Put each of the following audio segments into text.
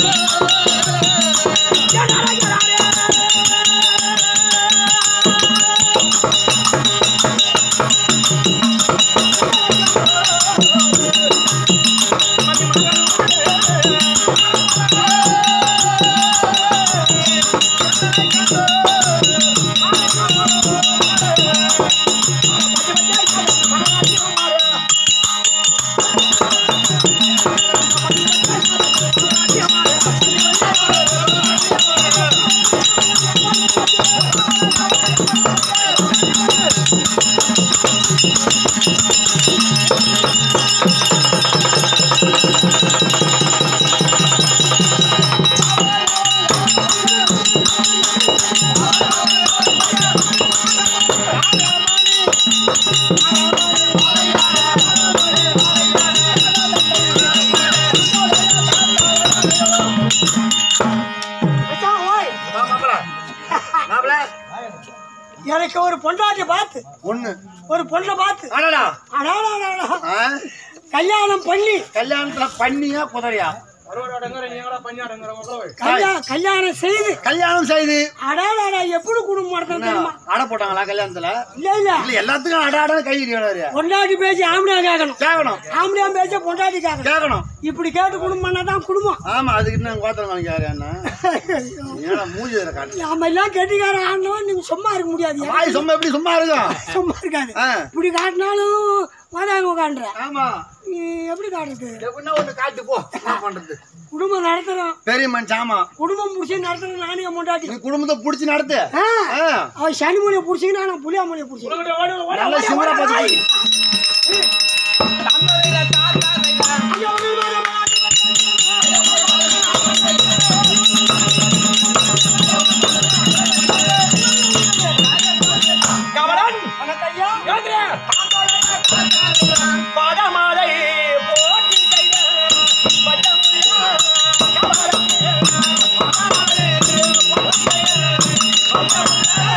மச்சான், ஓய். எனக்கு ஒரு பொண்டாட்டி பார்த்து ஒண்ணு ஒரு பொண்ணை பார்த்து அடடா அடாடாடாடா. ஆ? கல்யாணம் பண்ணி கல்யாணத்துல பண்ணியா குதிரையா கல்யா- கல்யாணம் செய்து கல்யாணம் செய்து அடாடாடா எப்படி குடும்பம் நடத்தணும் என்ன, தெரியுமா அடை போட்டாங்களா கல்யாணத்துல இல்ல இல்ல இல்ல எல்லாத்துக்கும் அட அடன்னு கை வேணும் பொண்டாட்டி பேச்சு ஆம்படியா கேட்கணும் கேட்கணும் ஆம்படியா பேச்ச பொண்டாட்டி கேட்கணும் கேட்கணும் இப்படி கேட்டு குடும்பம் பண்ணாதான் குடும்பம் ஆமா அதுக்கு இன்னும் கோத்திரம் யாரு என்ன ஏன்னா மூஞ்சி இதுல காட்டு நாம எல்லாம் கெட்டிக்கார ஆடணும் நீங்க சும்மா இருக்க முடியாது வாய் சும்மா எப்படி சும்மா இருக்கும் சும்மா இருக்காது ஆ. இப்படி காட்டினாலும் வாதாங்க உட்காந்துற ஆமா நீ எப்படி காட்டுறது எப்படின்னா ஒண்ணு காட்டு போ என்ன பண்றது குடும்பம் நடத்துறோம் பெரிய மனுஷன் ஆமா குடும்பம் முடிச்சு நடத்துறோம் நானே என் பொண்டாட்டி நீ குடும்பத்தை புடிச்சு நடத்து ஆ, ஆ. அவ சனி மொழியை பிடிச்சிங்கன்னா நான் புளியா மொழியை பிடிச்சிக்கிறேன் நல்ல சிவரா பார்த்து கவலன் வணக்கம்யா. யோகிரே பதமாலை போற்றி செய்த பட்டமுள்ள கவலன் பதமாலை போற்றி செய்த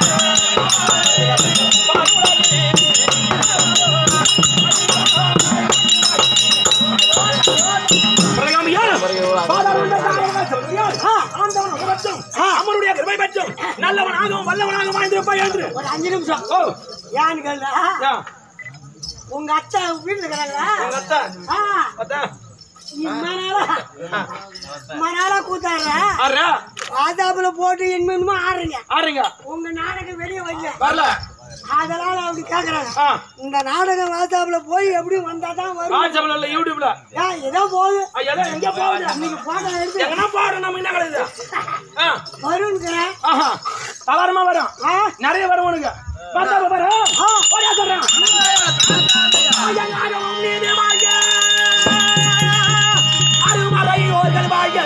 ஆ, ஆண்டவன் உரைக்கும். ஆ, அம்மனுடைய கிருபை பெற்றும் நல்லவனாகவும் வல்லவனாகவும் வாழ்ந்திருப்பாய் என்று ஒரு அஞ்சு நிமிஷம் ஓ ஏன்னு கேளுடா. யா, உங்க அத்தை வீட்டுல இருக்கிறாங்களா உங்க அத்தை, ஆ, அத்தை, இம்மனாலா மனாலா கூத்தாடுற ஆறா, ஆதாப்புல போட்டு என்னமோ ஆடுறீங்க ஆறுங்க, உங்க நாடகம் வெளியே வைங்க வரல அதனால அப்படி கேக்குறாங்க ஆ, இந்த நாடகம் வாத்தாப்புல போய் எப்படி வந்தாதான் வரும் வாட்ஸ்அப்ல இல்ல யூடியூப்ல ஏன் ஏதோ போகுது ஆ, எல்லாம் எங்க போகுது இன்னைக்கு போட்டோ எடுத்து எங்கன்னா பாரு நம்ம என்ன கிடையாது ஆ, வருங்கிறேன் ஆஹா, சாதாரணமா வரும் ஆ, நிறைய வரும் உனக்கு பார்த்தா பாரு ஆ. ஓடியா சொல்றேன் ஐயனாரும் நீதிமாய, அருமறையோர்கள் வாய.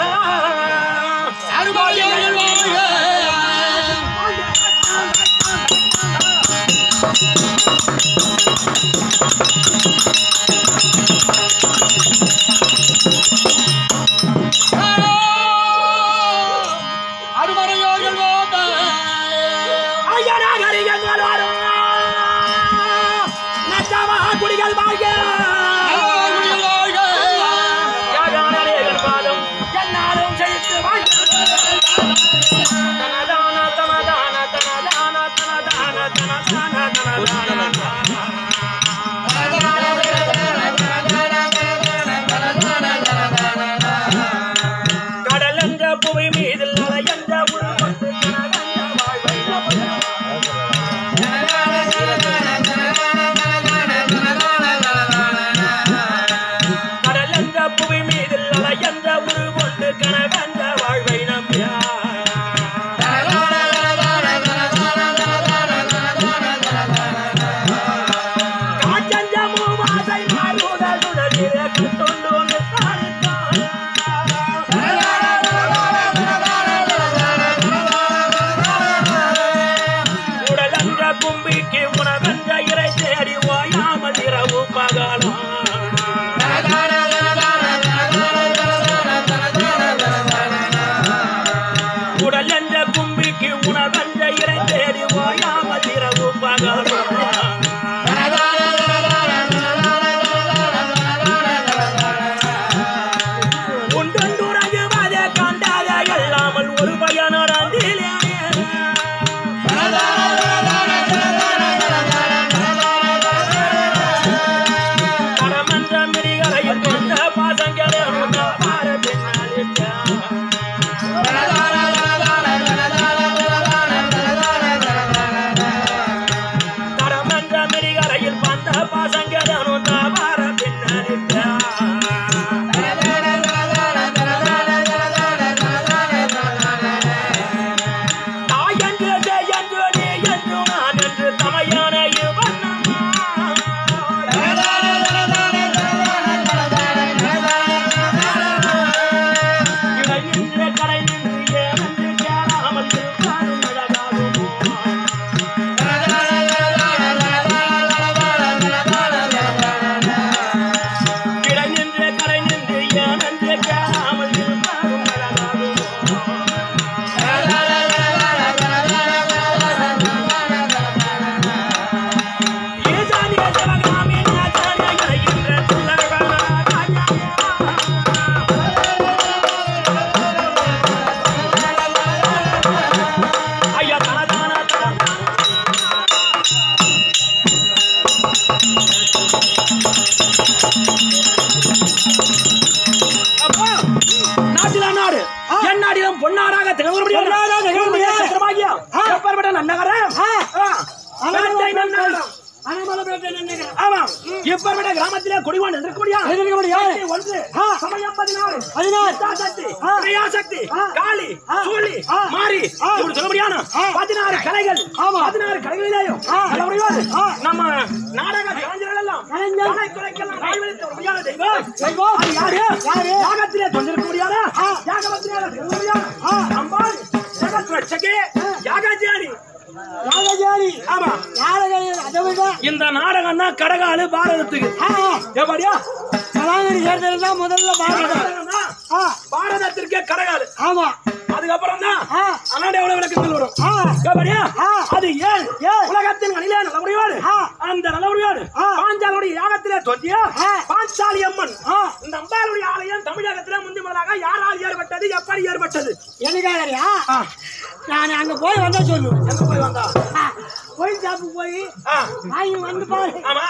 ஐயனாகரிகங்கள் வரும். நச்சமா குடிகள் வாய. யாகானரேகர் பாதம் எந்நாளும் செழித்து வாழ. தனதான, தனதான, தனதான, தனதான, தனதான, தனதான. ஒரு பையனோட அந்திலே கடமன்ற மிரிகளையில் கொண்ட பாசங்களே உன்னை பார பின்னாலிட்டான். கடமன்ற மிரிகளையில் வந்த பாசங்களே உன்னை பார பின்னாலிட்டான். தாய் என்று ஜெய் என்று நீ என்று நான் என்று தமையான இவண்ணம்மா. இடை நின்ற கரை நின்று ஏனென்று கேளாமல் இருப்பாரும் அழகாகுமோ. இடை நின்ற கரை நின்று ஏனென்று கேளாமல் இருப்பாரும் அழகாகுமோ. ஈசானிய சிவகாமி நாச்சாரிய இறைகின்ற புல்லர்களா ராஜாயா. ஐயா தலதான தலதான அப்பா, நாட்டில நாடு என் நாடிலும் பொன்னாராக திகழ்வுடைய சக்கரமாகியா எப்பேற்பட்ட நன்னகரம் வேண்டை நன்னகரம் அனமலப்பேட்டை நின்னுக்கிறேன். ஆமா எப்பேற்பட்ட கிராமத்திலே குடிவான் இருக்கக்கூடிய இருக்கக்கூடிய யாரு? சக்தி ஒன்று ஆ. சமயம் பதினாறு பதினாறு. இச்சாசக்தி, ஆ. கிரியாசக்தி ஆ. காளி ஆ. சூழி ஆ. மாறி ஆ. இப்படி சொல்ல முடியாது ஆ. பதினாறு கலைகள் ஆமா. பதினாறு கலைகளிலேயும் ஆ. சொல்ல முடியாது ஆ. நம்ம நாடக கலைஞர்கள் எல்லாம் கலைஞர். கலை குலைக்கெல்லாம் வாய்வளித்த ஒரு முடியாத தெய்வம். தெய்வம். அது யாரு யாரு? யாகத்திலே தொண்டிருக்க முடியாதா ஆ. யாகவத்திலே சொல்ல முடியாது ஆ. அம்பாள் ஜெகத்ரட்சகி யாகாச்சாரி ராஜாரி ஆமா நாடகம் அதை விட இந்த நாடகம் தான் கடகாலு பாரதத்துக்கு ஆ, எப்படியா கலாநிதி சேர்ந்தது தான் முதல்ல பாரதம் நாடகம் தான் ஆ, பாரதத்திற்கே கடகாலு ஆமா அதுக்கப்புறம் தான் ஆ, அண்ணாடி எவ்வளவு விளக்கங்கள் வரும் ஆ, எப்படியா ஆ. அது ஏன் ஏன்? உலகத்தின் அணிலே நல்லபடியோடு ஆ. அந்த நல்லபடியோடு ஆ. பாஞ்சாலுடைய யாகத்திலே தோன்றிய ஆ. பாஞ்சாலி அம்மன் ஆ. இந்த அம்பாளுடைய ஆலயம் தமிழகத்திலே முந்தி முதலாக யாரால் ஏற்பட்டது எப்படி ஏற்பட்டது எனக்காகறியா நான் அங்க போய் வந்தா சொல்லு எங்க போய் வந்தா ஆ, போய் சாப்பு போய் ஆ, வாங்கி வந்து பாரு ஆமா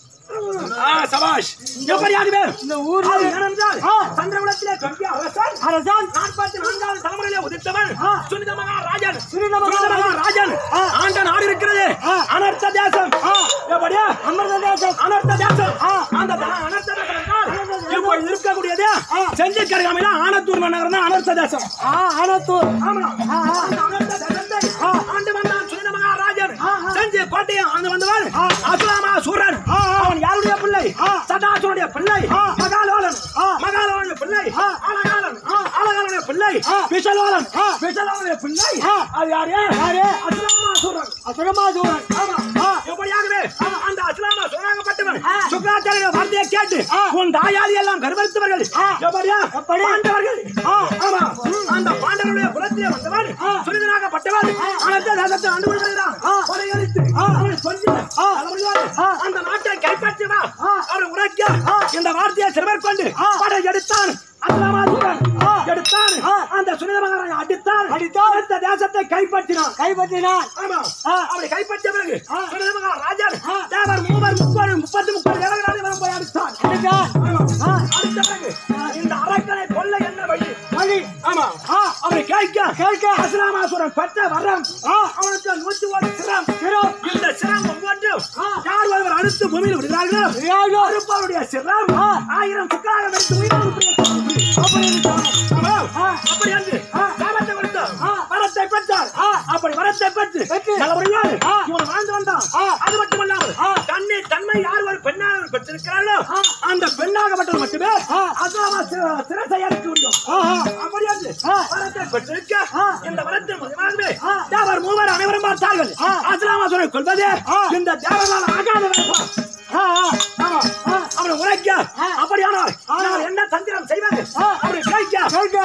ஆ, சபாஷ் எப்படியாகவே இந்த ஊர்ல அது ஏனென்றால் ஆ. சந்திரகுலத்திலே தோன்றிய அரசன் அரசான் நாற்பத்தி நான்காவது தலைமுறையிலே உதித்தவன் ஆ. சுனித மகாராஜன் சுனித மகாராஜன். மகாராஜன் ஆ. ஆண்ட நாடு இருக்கிறது ஆ. அனர்த்த தேசம் ஆ. எப்படியா அமிர்த தேசம் அனர்த்த தேசம் ஆ. அந்த த- அனர்த்த தேசம் என்றால் அனர்த்த தேசம். இப்போ இருக்கக்கூடியது ஆ. செஞ்சி கருகாமையில ஆனத்தூர் மன்னகரம் தான் அனர்த்த தேசம் ஆ ஆனத்தூர் ஆமா ஆ, ஆ. அந்த அனர்த்த தேசத்தை ஆ. ஆண்டு வந்தான் சுனித மகாராஜன் ஆ, ஆ. செஞ்சி கோட்டையை ஆண்டு வந்தவன் ஆ. அசுலாமா சூரன் ஆ, ஆ. அவன் யாருடைய பிள்ளை ஆ. சதாசுடைய பிள்ளை ஆ. மகாலோலன் ஆ. மகாலோனுடைய பிள்ளை ஆ. அழகாலன் ஆ. அழகாலனுடைய பிள்ளை ஆ. விஷலோலன் ஆ. விஷலோலனுடைய பிள்ளை ஆ. அது யாரு யாரு? அசுலாமா சூரன் அசுரமா சூரன் ஆமா ஆ. எப்படியாகவே அந்த அஸ்லாமா சூரனாகப்பட்டவன் ஆ. சுக்ராச்சாரிய வார்த்தையை கேட்டு ஆ. உன் தாயாதி எல்லாம் கர்ப்பத்தவர்கள் ஆ. எப்படியா எப்படி? பாண்டவர்கள் ஆ. ஆமா அந்த பாண்டவருடைய குலத்திலே வந்தவன் ஆ. சுனிதனாகப்பட்டவன் அனந்த தேசத்தை ஆண்டு கொள்கிறான் ஆ. கொலையடித்து ஆ. அவனை சொல்லி ஆ. தலைவர்களால் ஆ. அந்த நாட்டை கைப்பற்றி வா ஆ. அவன் உரைக்க ஆ. இந்த வார்த்தையை சிறுமேற்கொண்டு ஆ. படை எடுத்தான் அஸ்லாமாசூரன் ஆ. எடுத்தான் ஆ. அந்த சுனித மகாராஜா அடித்தான் அடித்தான். அந்த தேசத்தை கைப்பற்றினான் கைப்பற்றினான் ஆமா ஆ. அப்படி கைப்பற்றிய பிறகு ஆ. சுனிதமகா ராஜன் ஆ. தேவர் மூவர் முப்பது முப்பத்தி முப்பது தேவர்களால் இவன் போய் அடித்தான் அடித்தான். ஆமா. ஆ. அடித்த பிறகு இந்த அரக்கனை கொல்ல என்ன வழி வழி ஆமா ஆ. அவரை கேட்க கேட்க. அசுராமாசுரன் பெற்ற வரம் ஆ. அவனுக்கு நூற்றி ஒரு சிரம் சிரம். இந்த சிரம் ஒவ்வொன்றும் ஆ. யார் ஒருவர் அடுத்து பூமியில் விடுகிறார்களோ விடுகிறார்களோ. அறுப்பவருடைய சிரம் ஆ. ஆயிரம் சுக்கராக வைத்து உயிரோடு அப்படி இருக்கான். ஆமா. ஆ. அப்படி என்று ஆ. சாபத்தை கொடுத்தார் ஆ. வரத்தை பெற்றார் ஆ. அப்படி வரத்தை பெற்று பெற்று. நல்லபடியாக ஆ. இவன் வாழ்ந்து வந்தான் ஆ. அது மட்டுமல்லாமல் ஆ. தன்னை தன்மை யார் ஒரு பெண்ணாக பெற்றிருக்கிறார்களோ ஆ. அந்த பெண்ணாகப்பட்டது மட்டுமே ஆ. அசுராமா சிர- சிரசை அறுக்க முடியும் ஆஹா. அப்படி என்று ஆ. வரத்தை பெற்றிருக்க ஆ. இந்த வரத்தின் மூலமாகவே ஆ. தேவர் மூவர் அனைவரும் பார்த்தார்கள் ஆ. அசுராமாசுரை கொள்வது ஆ. இந்த தேவர்களால் ஆகாத வேலைப்பா. ஆ, ஆ. ஆமா. அவனை உரைக்க ஆ. அப்படியானால் ஆ. நான் என்ன தந்திரம் செய்வது ஆ. அப்படி கேட்க கேட்க.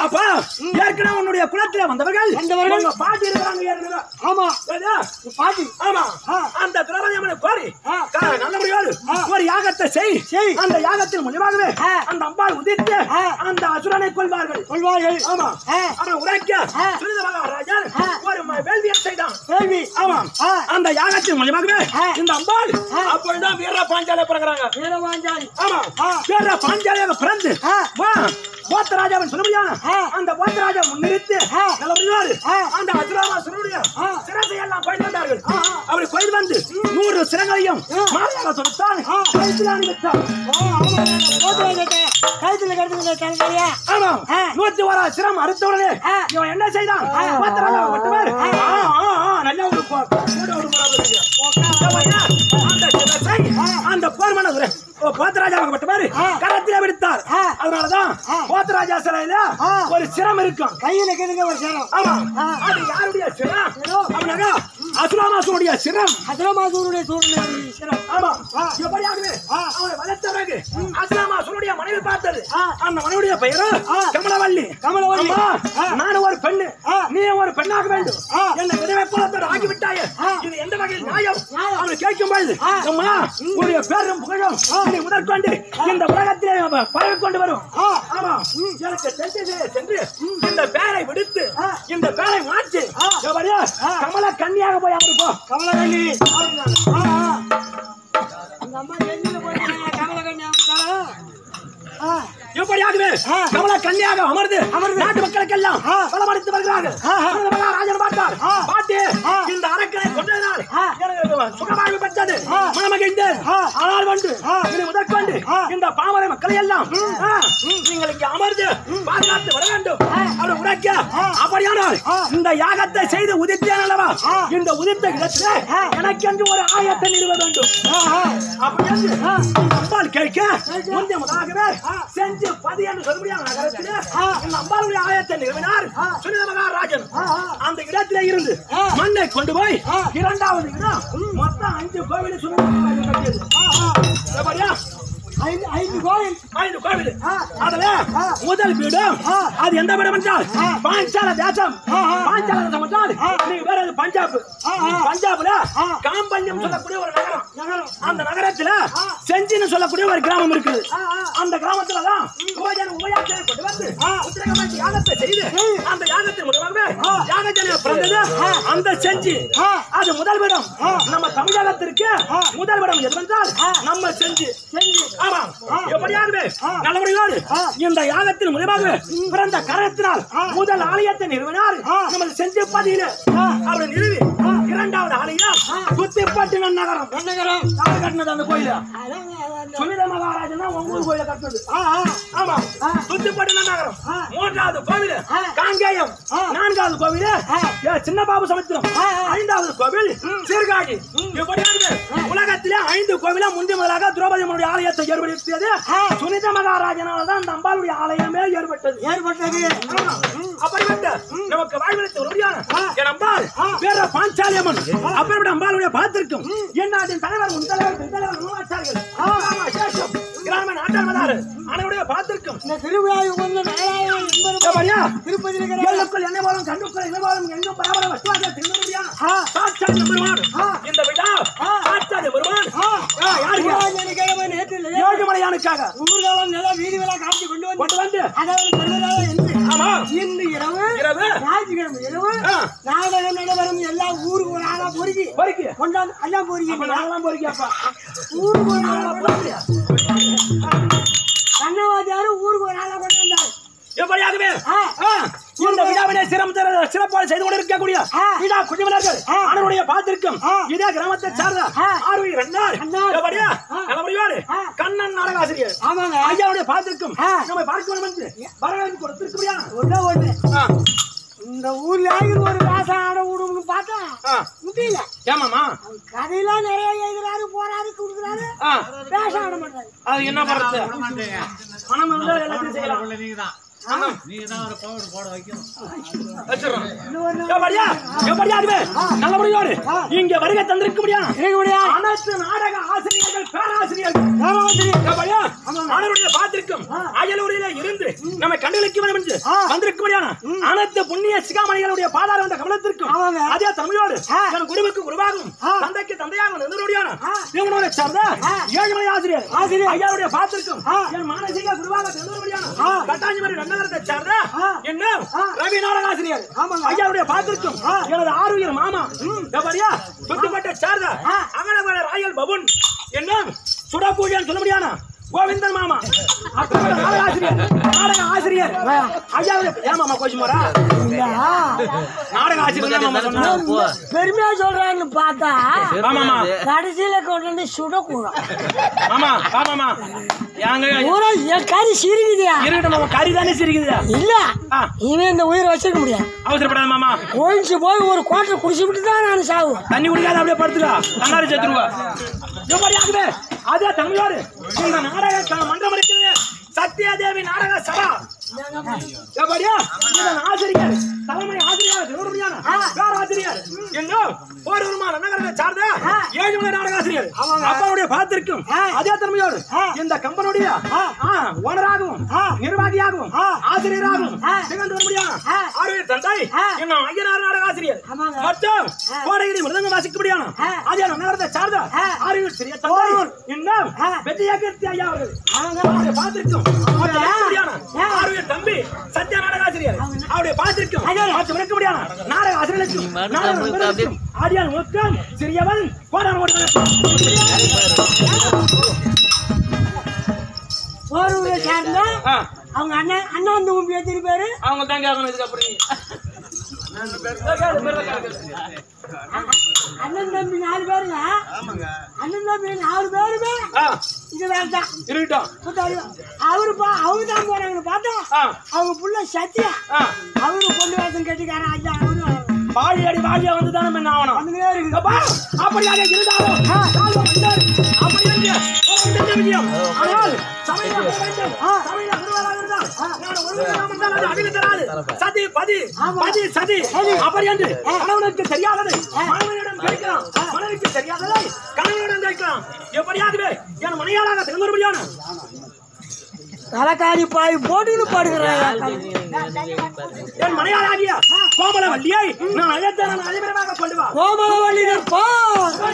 அப்பா ஏற்கனவே உன்னுடைய குலத்திலே வந்தவர்கள் வந்தவர்கள். உங்க பாட்டி இருக்கிறாங்க ஏற்கனவே ஆமா சரியா? பாட்டி ஆமா ஆ. அந்த திரௌபதி அம்மனை கோரி ஆ. க- நல்லபடியோடு ஆ. ஒரு யாகத்தை செய் செய். அந்த யாகத்தின் மூலியமாகவே ஆ. அந்த அம்பாள் உதிர்த்து ஆ. அந்த அசுரனை கொள்வார்கள் கொள்வார்கள் ஆமா ஆ. அவன் உரைக்க ஆ. சுனித மகாராஜன் ஆ. ஒரு ம- வேள்வியை செய்தான் கேள்வி ஆமா ஆ. அந்த யாகத்தின் மூலியமாகவே ஆ. இந்த அம்பாள் ஆ. அப்பொழுதுதான் வீர பாஞ்சாலை பிறகுறாங்க வீரவாஞ்சாரி ஆமா ஆ. வீர பாஞ்சாலியாக பிறந்து ஆ. வா போத்தராஜாவின் சொல்லுபடியான ஆ. அந்த போத்தராஜா முன்னிறுத்து ஆ. நல்லபடியோடு ஆ. அந்த அசுராமாசுரனுடைய ஆ. சிரசை எல்லாம் கொண்டு வந்தார்கள் ஆ, ஆ. அப்படி கொண்டு வந்து நூறு சிரங்களையும் ஆ. மாலையாக தொடுத்தான் ஆ. கழுத்தில் அணிவித்தான் கைத்துல கடுத்து தலைவரியா ஆமா ஆ. நூத்தி ஒரு சிரம் அறுத்தவுடனே ஆ. இவன் என்ன செய்தான் ஆ. போத்தராஜா மட்டுமே ஆ. நல்ல ஒரு போ- கூட ஒரு போராடுறீங்க. ஏம்மையா? அந்த சிரசை அந்த போர்மன போத்தராஜாவுக்கு மட்டுமே ஆ. கரத்திலே விடுத்தார் ஆ. அதனாலதான் ஆ. போத்தராஜா சிலையில ஆ. ஒரு சிரம் இருக்கும் கையில கெடுங்க ஒரு சேரம் ஆமா ஆ. அது யாருடைய சிரம் சிரம். அவனாக அசுராமாசுடைய சிரம் அதிரமாசூருடைய சூழ்நிலை சிரம் ஆமா ஆ. எப்படியாகவே ஆ. அவனை வளர்த்த பிறகு அசுராமாசுடைய மனைவி பார்த்தது ஆ. அந்த மனைவியுடைய பெயரு ஆ. கமலவல்லி கமலவல்லி. அம்மா, ஆ. நானும் ஒரு பெண்ணு ஆ. நீ ஒரு பெண்ணாக வேண்டும் ஆ. என்னை விதவை குலத்தோடு ஆக்கி விட்டாயே ஆ. இது எந்த வகையில் நியாயம் நியாயம். அவனை கேட்கும் பொழுது ஆ. அம்மா உன்னுடைய பேரும் புகழும் இனி முதற்கொண்டு இந்த உலகத்திலே பரவி கொண்டு வரும் ஆ. ஆமா எனக்கு தெரிஞ்சது சென்று இந்த பேரை விடுத்து ஆ. இந்த பேரை மாற்றி ஆ. எவரையோ ஆ. கமல கன்னியாக போய் அமரு போ கமலகண்ணி ஆ, ஆ. அந்த அம்மா நெஞ்சில போட்டு கமலகண்ணி அமுத்தாளா? ஆ இப்படியாகவே ஆ. கமல கன்னியாக அமர்ந்து அமர்ந்து. நாட்டு மக்களுக்கெல்லாம் ஆ. பலமளித்து வருகிறார்கள் ஆ, ஆ. அந்த மகாராஜன் பார்த்தார் ஆ. பாட்டி ஆ. இந்த அரக்கனை கொண்டதனால் ஆ. எனக்கு சுகமாகி பெற்றது ஆ. மனமகிழ்ந்தேன் ஆ. ஆனால் வந்து ஆ. இனி முதற்கொண்டு ஆ. இந்த பாமரை மக்களை எல்லாம் ஆ, நீங்கள் இங்கே அமர்ந்து பாதுகாத்து வர வேண்டும் ஆ. அவர் உரைக்க ஆ. அப்படியானால் ஆ. இந்த யாகத்தை செய்து உதித்தேன் அல்லவா ஆ. இந்த உதித்த இடத்திலே ஆ. எனக்கென்று ஒரு ஆயத்தை நிறுவ வேண்டும் ஆ, ஆ. அப்படி என்று ஆ. அம்பாள் கேட்க கேட்க. முந்தைய முதலாகவே ஆ. செஞ்சு பதி என்று சொல்லக்கூடிய நகரத்திலே ஆ. இந்த அம்பாளுடைய ஆயத்தை நிறுவினார் ஆ. சுனித மகாராஜன் ஆ, ஆ. அந்த இடத்திலே இருந்து ஆ. மண்ணை கொண்டு போய் ஆ. இரண்டாவது இடம் மொத்தம் அஞ்சு கோவில் சுனித மகாராஜன் கட்டியது ஆ, ஆ. எப்படியா? ஐந்து ஐந்து கோயில் ஐந்து கோவில் ஆ. அதுல ஆ. முதல் வீடும் ஆ. அது எந்த வீடு என்றால் ஆ. பாஞ்சால தேசம் ஆ, ஆ. பாஞ்சால தேசம் என்றால் ஆ. நீ வேற எது பஞ்சாப் ஆ, ஆ. பஞ்சாப்ல ஆ. காம்பல்யம் சொல்லக்கூடிய ஒரு நகரம் நகரம் அந்த நகரத்துல ஆ. செஞ்சின்னு சொல்லக்கூடிய ஒரு கிராமம் இருக்குது ஆ, ஆ. அந்த கிராமத்துல தான் உபஜன உபயாசனை கொண்டு வந்து ஆ. உத்திரகமாச்சி யாகத்தை செய்து ம். அந்த யாகத்தின் மூலமாக ஆ. யாகஜனைய பிறந்தது ஆ. அந்த செஞ்சி ஆ. அது முதல் விடம் ஆ. நம்ம தமிழகத்திற்கு ஆ. முதல் விடம் எதுவென்றால் ஆ. நம்ம செஞ்சி செஞ்சு ஆமா ஆ. எப்படியாகவே ஆ. நல்லபடியோடு ஆ. இந்த யாகத்தின் மூலமாக பிறந்த காரணத்தினால் ஆ. முதல் ஆலயத்தை நிறுவினார் ஆ. நமது செஞ்சி பதியில ஆ. அப்படி நிறுவி ஆ. இரண்டாவது ஆலயம் ஆ. சுத்திப்பட்டினம் நகரம் நகரம் யார் கட்டினது அந்த கோயில அதாங்க, அதாங்க. சுனித மகாராஜன் தான் உங்க ஊர் கோயில கட்டினது ஆ, ஆ. ஆமா ஆ. சுத்திப்பட்டினம் நகரம் ஆ. மூன்றாவது கோவில் ஆ. காங்கேயம் ஆ. நான்காவது கோவில் ஆ. ஏ, சின்ன பாபு சமுத்திரம் ஆ, ஆ. ஐந்தாவது கோவில் சீர்காழி இப்படியாக உலகத்திலே ஐந்து கோவில முந்தி முதலாக திரௌபதி அம்மனுடைய ஆலயத்தை ஏற்படுத்தியது ஆ. சுனித மகாராஜனால தான் அந்த அம்பாளுடைய ஆலயமே ஏற்பட்டது ஏற்பட்டது ஆமா. அப்படிப்பட்ட நமக்கு வாழ்வெடுத்த உறுதியான ஆ. என் அம்பாள் ஆ. வேற பாஞ்சாலியம்மன் அப்படிப்பட்ட அம்பாளுடைய பார்த்திருக்கும் என்னாட்டின் தலைவர் உன் தலைவர் பெண் தலைவர் மூவாச்சாரிகள் ஆமா, சேஷம் கிராம நாட்டாளர் அனைவருடைய பார்த்திருக்கும் இந்த திருவிழா வந்து நாலாயிரம் எண்பது எப்படியா? திருப்பதி இருக்கிற எல்லுக்குள் என்ன போலும் கண்ணுக்குள் என்ன போலும் எங்கும் பரபர வசுவாக திருநெல்வேலியா ஆ. சாட்சாத் பெருமான் ஆ. இந்த விழா ஆ. சாட்சாத் பெருமான் ஆ. ஆ, யாருக்கு சனிக்கிழமை நேற்று நில- ஏழுமலையானுக்காக ஊர்காலம் நில வீதி விழா காட்சி கொண்டு வந்து கொண்டு வந்து அதாவது பெருமையாக என்று ஆமா இன்று இரவு இரவு ஞாயிற்றுக்கிழமை இரவு ஆ. நாடகம் நடைபெறும் எல்லா ஊருக்கு ஒரு ஆளா பொறுக்கி பொறுக்கி கொண்டாந்து எல்லாம் அப்ப பொறுக்கி நாங்களாம் பொறுக்கியாப்பா ஊருக்கு ஒரு ஆளா கொண்டாந்து கண்ணவாதியாரும் ஊருக்கு ஒரு ஆளா கொண்டு வந்தாரு எப்படியாகவே ஆ. ஆ, இந்த விழாவினை சிரம் சிறப்பாக செய்து கொண்டிருக்கக்கூடிய ஆ. விழா குடிமலர்கள் ஆ. அனைவருடைய பார்த்திருக்கும் ஆ. இதே கிராமத்தை சார்ந்த ஆ. ஆர்வி ரெண்டார் ரெண்டார். எப்படியா ஆ. நல்லபடியோடு ஆ. கண்ணன் நாடகாசிரியர் ஆமாங்க ஐயாவுடைய பார்த்திருக்கும் ஆ. நம்ம பார்க்க வேண்டும் என்று வரவேற்பு கொடுத்திருக்கிறியா ஒண்ணே ஒண்ணு ஆ. இந்த ஊர்ல ஆகிற ஒரு வேஷம் ஆட விடும்னு பார்த்தா ஆ. முடியல ஏமாமா அவர் கதையெல்லாம் நிறைய எழுதுறாரு போறாரு கொடுக்குறாரு ஆ. வேஷம் ஆட மாட்டாரு அது என்ன பண்றது மனம் இருந்தா எல்லாத்தையும் செய்யலாம் வச்சிடுறோம். இன்னொரு எப்படியா? எப்படியாகவே நல்லபடியோடு இங்க வருகை தந்திருக்க முடியாது இருக்க முடியாது அனைத்து நாடக ஆசிரியர்கள் பேராசிரியர்கள் பேராசிரியர். எப்படியா? ஆனவருடைய பாத்திருக்கும் அயலூரிலே இருந்து நம்மை கண்டுகளிக்க வேண்டும் என்று ஆ. வந்திருக்கும்படியான அனைத்து புண்ணிய சிகாமணிகளுடைய பாதார வந்த கமலத்திற்கும் ஆமாங்க. அதே தமிழோடு ஆ. என் குருவுக்கு குருவாகும் ஆ. தந்தைக்கு தந்தையாக நின்றோடியான ஆ. இவனோட சார்ந்த ஆ. ஏழுமலை ஆசிரியர் ஆசிரியர். ஐயாவுடைய பாத்திருக்கும் ஆ. என் மானசீக குருவாக நின்றோடியான ஆ. கட்டாஞ்சிமரி நன்னகரத்தை சார்ந்த ஆ. என்ன ஆ. ரவி நாடக ஆசிரியர் ஆமாங்க. ஐயாவுடைய பாத்திருக்கும் ஆ. எனது ஆறுயிர் மாமா எப்படியா தொட்டுப்பட்ட சார்ந்த ஆ. அங்கனவர ராயல் பபுன் என்ன சுடப்பூஜைன்னு சொல்ல முடியானா கோவிந்தன் மாமா அக்கறை நாடக ஆசிரியர் நாடக ஆசிரியர் ஐயாவுடைய ஏன் மாமா கோச்சிமாரா இல்ல, நாடக ஆசிரியர் தான் மாமா சொன்னாங்க பெருமையா சொல்றான்னு பார்த்தா மாமாமா கடைசியில கொண்டு வந்து சுடக்கூடும் மாமா வா மாமா யாங்க பூரா என் கறி சிரிக்குதியா இருக்கட்டும் மாமா கறி தானே சிரிக்குது இல்ல ஆ. இவன் இந்த உயிரை வச்சிருக்க முடியாது அவசரப்படாத மாமா ஒழிச்சு போய் ஒரு கோட்டை குடிச்சுட்டு தான் நான் சாவும் தண்ணி குடிக்காத அப்படியே படுத்துக்கா கண்ணாடி செத்துருவா எப்படி ஆகுது அதே தமிழோடு இந்த நாடக க- மன்றம் இருக்கிறது சத்யாதேவி நாடக சபா எப்படியா இதன் ஆசிரியர் தலைமை ஆசிரியர் திருவருமையான வேற ஆசிரியர் இன்னும் போரூர்மா நன்னகரத்தை சார்ந்த ஏழுமலை நாடக ஆசிரியர் அப்பாவுடைய பாத்திருக்கும் அதே தலைமையோடு இந்த கம்பெனியுடைய ஓனராகவும் நிர்வாகியாகவும் ஆசிரியராகவும் திகழ்ந்து வரும்படியான ஆறுவர் தந்தை இன்னும் ஐயனார் நாடக ஆசிரியர் ஆமாங்க. மற்றும் கோடகிரி மிருதங்க வாசிக்கும்படியான அதே நன்னகரத்தை சார்ந்த ஆறுவர் சிறிய தந்தை இன்னும் வெற்றியாக்கி ஐயா அவர்கள் அவருடைய பாத்திருக்கும் மற்றும் விளக்கும்படியான ஆறுவர் தம்பி சத்யா நாடக ஆசிரியர் அவருடைய பாத்திருக்கும் மற்றும் விளக்கும்படியான நாடக ஆசிரியர்களுக்கும் நாடக நண்பர்களுக்கும் ஆடியான் மொத்தம் சிறியவன் கோடான போரூரை சார்ந்தா ஆ அவங்க அண்ணன் அண்ணன் வந்து உன் பேத்திரி பேரு அவங்க தான் கேட்கணும் இதுக்கு அப்புறம் அண்ணன் தம்பி நாலு பேருங்க அண்ணன் தம்பி நாலு பேருமே ஆ இது வேண்டாம் இருக்கட்டும் கூட்டாளி. அவரு பா அவரு தான் போறாங்கன்னு பார்த்தா ஆ அவங்க புள்ள சத்தியா ஆ அவரு பொண்ணு வேஷம் கட்டிக்காரன் ஐயா அவரு வாழி அடி வாழியா வந்து தானே என்ன ஆகணும் வந்துட்டே இருக்குது அப்பா, அப்படியாக இருந்தாலும் காலம் வந்தார். அப்படி என்று ஒரு விஷயம். ஆனால் சபையில போக வேண்டும். சபையில குருவாக இருந்தால் நான் ஒருவன் இல்லாமல் இருந்தால் அது அழிவு தராது. சதி, பதி, பதி, சதி. அப்படி என்று கணவனுக்கு தெரியாததை மனைவியிடம் கேட்கலாம். மனைவிக்கு தெரியாததை கணவனிடம் கேட்கலாம். எப்படியாகவே என் மனையாளாக திரும்பும்படியான தலைக்காரி பாய் போட்டுன்னு படுக்கிறாங்க என் மனையாளாகிய கோமல வள்ளியை நான் அழைத்த நான் அதிபரமாக கொண்டு வா கோமலவள்ளி போ